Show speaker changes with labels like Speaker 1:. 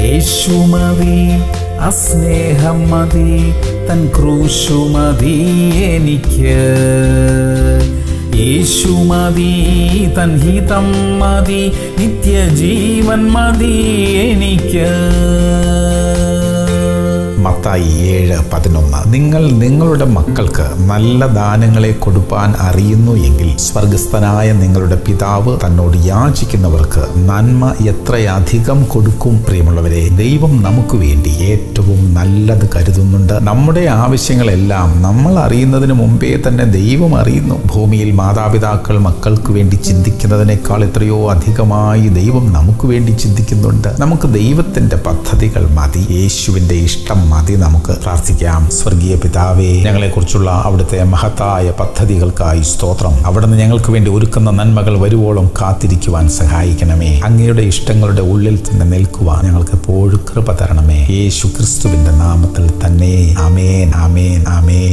Speaker 1: യേശു മതി അസ്നേഹം മതി തൻ ക്രൂശു മതി എനിക്ക് യേശു മതി തൻ ഹിതം മതി നിത്യജീവൻ മതി എനിക്ക്
Speaker 2: മത്തായി ഏഴ് പതിനൊന്ന് നിങ്ങൾ നിങ്ങളുടെ മക്കൾക്ക് നല്ല ദാനങ്ങളെ കൊടുപ്പാൻ അറിയുന്നു എങ്കിൽ സ്വർഗസ്ഥനായ നിങ്ങളുടെ പിതാവ് തന്നോട് യാചിക്കുന്നവർക്ക് നന്മ എത്രയധികം കൊടുക്കും പ്രിയമുള്ളവരെ ദൈവം നമുക്ക് വേണ്ടി ഏറ്റവും നല്ലത് കരുതുന്നുണ്ട് നമ്മുടെ ആവശ്യങ്ങളെല്ലാം നമ്മൾ അറിയുന്നതിന് മുമ്പേ തന്നെ ദൈവം അറിയുന്നു ഭൂമിയിൽ മാതാപിതാക്കൾ മക്കൾക്ക് വേണ്ടി ചിന്തിക്കുന്നതിനേക്കാൾ എത്രയോ അധികമായി ദൈവം നമുക്ക് വേണ്ടി ചിന്തിക്കുന്നുണ്ട് നമുക്ക് ദൈവത്തിന്റെ പദ്ധതികൾ മതി യേശുവിന്റെ ഇഷ്ടം മതി നമുക്ക് പ്രാർത്ഥിക്കാം സ്വർഗീയ പിതാവേ ഞങ്ങളെക്കുറിച്ചുള്ള അവിടുത്തെ മഹത്തായ പദ്ധതികൾക്കായി സ്തോത്രം അവിടുന്ന് ഞങ്ങൾക്ക് വേണ്ടി ഒരുക്കുന്ന നന്മകൾ വരുവോളം കാത്തിരിക്കുവാൻ സഹായിക്കണമേ അങ്ങയുടെ ഇഷ്ടങ്ങളുടെ ഉള്ളിൽ തന്നെ നിൽക്കുവാൻ ഞങ്ങൾക്ക് എപ്പോഴും കൃപ തരണമേ യേശു ക്രിസ്തുവിന്റെ നാമത്തിൽ തന്നെ ആമേൻ ആമേൻ ആമേൻ